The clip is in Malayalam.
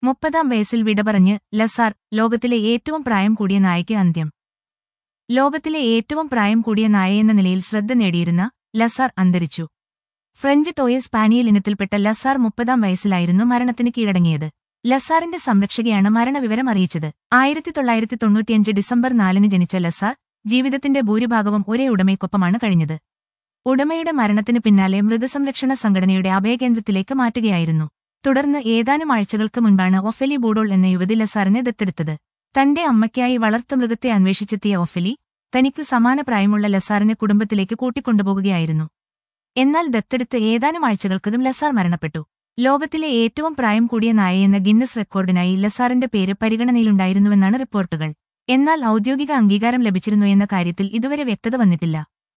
മുപ്പതാം വയസ്സിൽ വിട പറഞ്ഞ് ലസാർ ലോകത്തിലെ ഏറ്റവും പ്രായം കൂടിയ നായയ്ക്ക് അന്ത്യം ലോകത്തിലെ ഏറ്റവും പ്രായം കൂടിയ നായയെന്ന നിലയിൽ ശ്രദ്ധ നേടിയിരുന്ന ലസാർ അന്തരിച്ചു ഫ്രഞ്ച് ടോയ് സ്പാനിയൽ ഇനത്തിൽപ്പെട്ട ലസാർ മുപ്പതാം വയസ്സിലായിരുന്നു മരണത്തിന് കീഴടങ്ങിയത് ലസാറിന്റെ സംരക്ഷകയാണ് മരണവിവരം അറിയിച്ചത് ആയിരത്തി തൊള്ളായിരത്തി തൊണ്ണൂറ്റിയഞ്ച് ഡിസംബർ നാലിന് ജനിച്ച ലസാർ ജീവിതത്തിന്റെ ഭൂരിഭാഗവും ഒരേ ഉടമയ്ക്കൊപ്പമാണ് കഴിഞ്ഞത് ഉടമയുടെ മരണത്തിന് പിന്നാലെ മൃഗസംരക്ഷണ സംഘടനയുടെ അഭയകേന്ദ്രത്തിലേക്ക് മാറ്റുകയായിരുന്നു തുടർന്ന് ഏതാനും ആഴ്ചകൾക്ക് മുൻപാണ് ഒഫെലി ബൂഡോൾ എന്ന യുവതി ലസാറിനെ ദത്തെടുത്തത് തന്റെ അമ്മയ്ക്കായി വളർത്തുമൃഗത്തെ അന്വേഷിച്ചെത്തിയ ഒഫെലി തനിക്കു സമാന പ്രായമുള്ള ലസാറിനെ കുടുംബത്തിലേക്ക് കൂട്ടിക്കൊണ്ടുപോകുകയായിരുന്നു എന്നാൽ ദത്തെടുത്ത് ഏതാനും ആഴ്ചകൾക്കതും ലസാർ മരണപ്പെട്ടു ലോകത്തിലെ ഏറ്റവും പ്രായം കൂടിയ നായയെന്ന ഗിന്നസ് റെക്കോർഡിനായി ലസാറിന്റെ പേര് പരിഗണനയിലുണ്ടായിരുന്നുവെന്നാണ് റിപ്പോർട്ടുകൾ എന്നാൽ ഔദ്യോഗിക അംഗീകാരം ലഭിച്ചിരുന്നു എന്ന കാര്യത്തിൽ ഇതുവരെ വ്യക്തത വന്നിട്ടില്ല